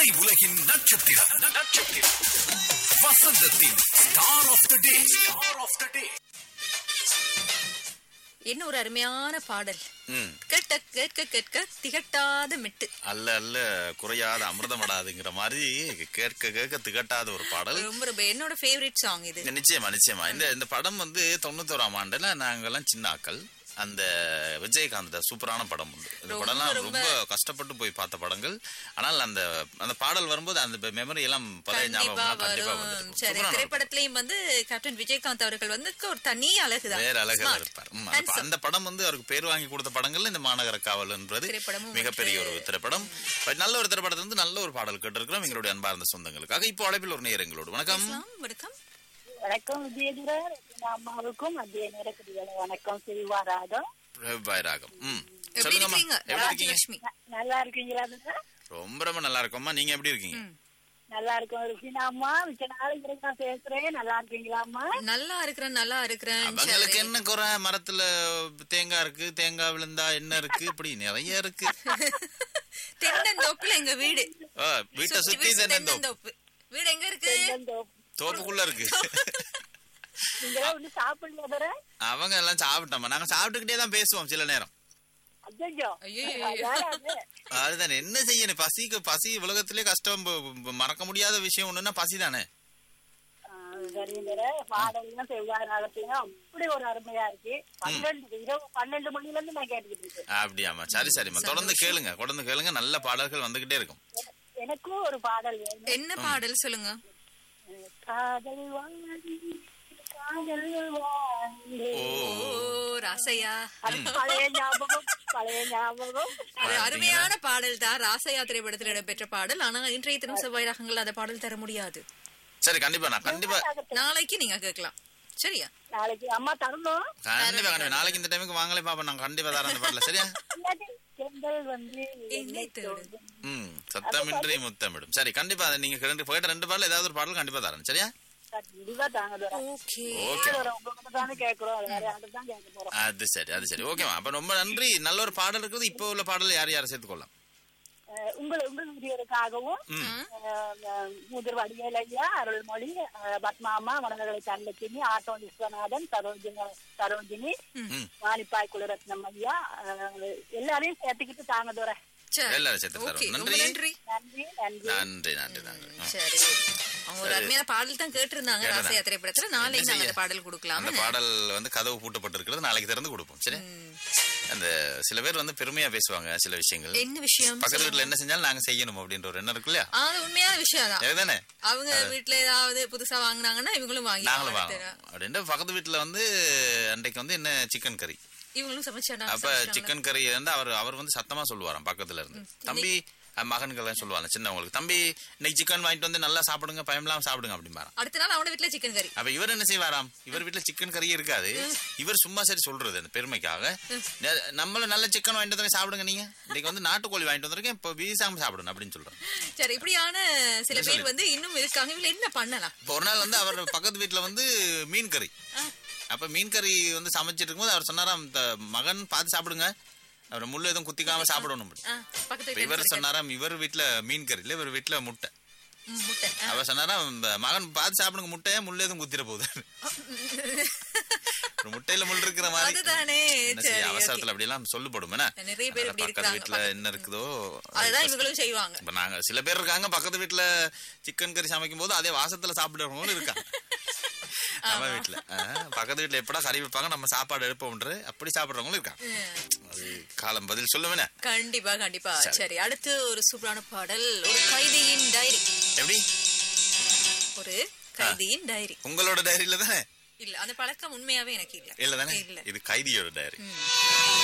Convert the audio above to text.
திரை உலகின் நட்சத்திரம் நட்சத்திரம் வசந்தத்தின் star of the day star of the day என்ன ஒரு அருமையான பாடல் ம் கேட்க கேட்க கேட்க திகட்டாத மிட்டு அல்ல அல்ல குறையாத அமிர்தமடாதுங்கிற மாதிரி கேட்க கேட்க திகட்டாத ஒரு பாடல் ரொம்ப ரொம்ப என்னோட ஃபேவரட் சாங் இது நிச்சயமா நிச்சயமா இந்த இந்த படம் வந்து தொண்ணூத்தோராம் ஆண்டுல நாங்கெல்லாம் சின்ன ஆக்கள் அந்த விஜயகாந்த் சூப்பரான படம் உண்டு இந்த ரொம்ப, படம்லாம் ரொம்ப. ரொம்ப கஷ்டப்பட்டு போய் பார்த்த படங்கள் ஆனால் அந்த அந்த பாடல் வரும்போது அந்த மெமரி எல்லாம் பழைய கண்டிப்பா ஞாபகம் கண்டிப்பா வரும் வந்து சரி திரைப்படத்திலையும் வந்து கேப்டன் விஜயகாந்த் அவர்கள் வந்து ஒரு தனி அழகுதான் வேற அழகா Smart. இருப்பார் ம், அந்த ப- Handsome. அந்த படம் வந்து அவருக்கு பேர் வாங்கி கொடுத்த படங்கள்ல இந்த மாநகர காவல் என்பது திரைப்படமும் மிகப்பெரிய ஒரு திரைப்படம் பட் நல்ல ஒரு திரைப்படத்துல இருந்து நல்ல ஒரு பாடல் கேட்டிருக்கிறோம் எங்களுடைய அன்பார்ந்த சொந்தங்களுக்காக இப்போ அழைப்பில் ஒரு நேர் எங்களோடு வணக்கம் பேசலாம். வணக்கம் வணக்கம் விஜயதுரர் அம்மாவுக்கும் மத்திய நேரக்குடிகளை வணக்கம் சிறுவாராகம் பாய் ராகம் ம் எப்படி சொல்லுங்கம்மா இருக்கீங்க எப்படி இருக்கீங்க ராஜலட்சுமி நல்லா இருக்கீங்களா துரை? ரொம்ப ரொம்ப நல்லா இருக்கோம்மா நீங்க எப்படி இருக்கீங்க நல்லா இருக்கும் ருசினா அம்மா மிச்ச நாளைக்கு பிறகு நான் பேசுறேன் நல்லா இருக்கீங்களா அம்மா நல்லா இருக்கிறேன் நல்லா இருக்கிறேன் அவங்களுக்கு சரி. என்ன குறை மரத்துல தேங்காய் இருக்கு தேங்காய் விழுந்தா என்ன இருக்கு இப்படி நிறைய இருக்கு தென்னந்தோப்புல எங்க வீடு ஆ, வீட்டை சுத்தி சுத்தி வீசு தானே தோப்பு. தென்னந்தோப்பு வீடு எங்க இருக்கு தென்னந்தோப்பு. தோப்புக்குள்ள இருக்கு நீங்களா ஒண்ணு சாப்பிடல துரை? அவங்க எல்லாம் சாப்பிட்டோம்மா நாங்க சாப்பிட்டுக்கிட்டே தான் பேசுவோம் சில நேரம் ஐயையோ. ஐயையோ. அதான் அது. அதுதான் என்ன செய்யணும் பசிக்கு பசி உலகத்திலே கஷ்டம் ப- ப- மறக்க முடியாத விஷயம் ஒண்ணுன்னா பசி தானே ஆ, சரி துரை. பாடல்லாம் செவ்வாய்நாளத்தையும் அப்படி ஒரு அருமையா இருக்கு பன்னெண்டு இரவு பன்னெண்டு மணில இருந்து நான் கேட்டுக்கிட்டு இருக்கேன் அப்படியாம்மா சரி சரிம்மா தொடர்ந்து கேளுங்க தொடர்ந்து கேளுங்க நல்ல பாடல்கள் வந்துகிட்டே இருக்கும் எனக்கும் ஒரு பாடல் வேணும் என்ன பாடல் சொல்லுங்க காதல் வாங்கி காதல் வாங்கி ஓ ஓ ராசையா அது பழைய ஞாபகம் பழைய ஞாபகம் அது அருமையான பாடல் தான் ராசையா திரைப்படத்தில் இடம்பெற்ற பாடல் ஆனா இன்றைய தினம் செவ்வாய் ராகங்கள் அந்த பாடல் தர முடியாது சரி கண்டிப்பா நான் கண்டிப்பா நாளைக்கு நீங்க கேட்கலாம் சரியா நாளைக்கு அம்மா தரணும் கண்டிப்பா கண்டிப்பா நாளைக்கு இந்த டைமுக்கு வாங்களே பாப்பா நான் கண்டிப்பா தரேன் அந்த பாடல சரியா இல்லாட்டி செங்கல் வந்து என்னை தேடும். ம் சத்தமின்றி முத்தமிடும் சரி கண்டிப்பா அதை நீங்க ரெண்டு போயிட்ட ரெண்டு பாடல் ஏதாவது ஒரு பாடல் கண்டிப்பா தரேன் சரியா கண்டிப்பா தாங்க தரோம் ஓகே ஓகே உங்களுக்கு தானே கேட்கிறோம் வேற யாருக்கு தான் கேட்க போறோம் அது சரி அது சரி ஓகேமா அப்ப ரொம்ப நன்றி நல்ல ஒரு பாடல் இருக்குது இப்போ உள்ள பாடல் யார் யாரை சேர்த்துக்கொள்ளலாம் அஹ் உங்கள் உங்கள் வீடியோருக்காகவும் முதிர் வடிவேல் ஐயா அருள்மொழி அஹ் பத்மாமா மனதகளை தன்னலட்சுமி ஆட்டோ விஸ்வநாதன் சரோஜினி சரோஜினி ம் மானிப்பாய் குலரத்னம் ஐயா அஹ் எல்லாரையும் சேர்த்துக்கிட்டு தாங்க தோற சரி எல்லாரும் சேர்த்து ஓகே தரோம் ரொம்ப நன்றி நன்றி நன்றி நன்றி நன்றி நன்றி நன்றி ம். சரி அவங்க ஒரு அருமையான பாடல் தான் கேட்டிருந்தாங்க கேட்டதா? ராசையா திரைப்படத்துல நாளைக்கு என்ன நாங்க செய்ய? அந்த பாடல் கொடுக்கலாம் அந்த பாடல் வந்து கதவு பூட்டப்பட்டிருக்கிறது நாளைக்கு திறந்து கொடுப்போம் சரி அந்த சில பேர் வந்து பெருமையா பேசுவாங்க சில விஷயங்கள் என்ன விஷயம் பக்கத்து வீட்டுல என்ன செஞ்சாலும் நாங்க செய்யணும் அப்படின்ற ஒரு எண்ணம் இருக்கு இல்லையா ஆ, அது உண்மையான விஷயம் தான் அதுதானே அவங்க வீட்டுல ஏதாவது புதுசா வாங்குனாங்கன்னா இவங்களும் வாங்கி நாங்களும் வாங்குவோம் அப்படின்ட்டு பக்கத்து வீட்டுல வந்து அன்றைக்கு வந்து என்ன சிக்கன் கறி இவங்களும் சமைச்சாங்க அப்ப சிக்கன் கறி வந்து அவர் அவர் வந்து சத்தமா சொல்லுவாராம் பக்கத்துல இருந்து தம்பி அஹ் மகன்கள் எல்லாம் சொல்லுவாங்க சின்னவங்களுக்கு தம்பி இன்னைக்கு சிக்கன் வாங்கிட்டு வந்து நல்லா சாப்பிடுங்க பயம்லாம் சாப்பிடுங்க அப்படிம்பாராம் அடுத்த நாள் அவன வீட்டுல சிக்கன் கறி அப்ப இவர் என்ன செய்வாராம் இவர் வீட்டுல சிக்கன் கறியே இருக்காது இவர் சும்மா சரி சொல்றது அந்த பெருமைக்காக நெ- நம்மள நல்ல சிக்கன் வாங்கிட்டு வந்து சாப்பிடுங்க நீங்க இன்னைக்கு வந்து நாட்டுக்கோழி வாங்கிட்டு வந்திருக்கேன் இப்ப வீசாம சாப்பிடணும் அப்படின்னு சொல்றேன் சரி இப்படியான சில பேர் வந்து இன்னும் இருக்காங்க இவங்க என்ன பண்ணலாம் இப்போ ஒரு நாள் வந்து அவர் பக்கத்து வீட்டுல வந்து மீன் கறி அப்ப மீன் கறி வந்து சமைச்சிட்டு இருக்கும்போது அவர் சொன்னாராம் "இந்த மகன் பார்த்து சாப்பிடுங்க அவர் முள்ளு எதுவும் குத்திக்காம சாப்பிடணும் அப்படி. ஆ, பக்கத்து இப்ப வீட்டுல இவர் இருக்க சொன்னாராம் இவர் வீட்டுல மீன் கறி இல்ல இவர் வீட்டுல முட்டை ம், முட்டை ஆ. அவர் சொன்னாராம் "இந்த மகன் பார்த்து சாப்பிடுங்க முட்டையை முள்ளு எதுவும் குத்திர போகுது ஒரு முட்டையில முள் இருக்கிற மாதிரி அதுதானே என்ன சரி செய்ய okay. அவசரத்துல அப்படி எல்லாம் சொல்லுபடும் என்ன நிறைய பேர் இப்படி பக்கத்து இருக்காங்க வீட்டுல என்ன இருக்குதோ அதுதான் இவங்களும் செய்வாங்க இப்ப நாங்க சில பேர் இருக்காங்க பக்கத்து வீட்டுல சிக்கன் கறி சமைக்கும் போது அதே வாசத்துல சாப்பிடுறவங்களும் இருக்காங்க நம்ம வீட்டுல ஆ, பக்கத்து வீட்டுல எப்படா கறி வைப்பாங்க நம்ம சாப்பாடு எடுப்போம்ன்ற அப்படி சாப்பிடுறவங்களும் இருக்காங்க அது காலம் பதில் சொல்லுவேனே கண்டிப்பா கண்டிப்பா சரி அடுத்து ஒரு சூப்பரான பாடல் ஒரு கைதியின் டைரி எப்படி ஒரு கைதியின் டைரி உங்களோட டைரியில தானே இல்ல அந்த பழக்கம் உண்மையாவே எனக்கு இல்ல இல்ல தானே இல்ல இது கைதியோட டைரி ம்.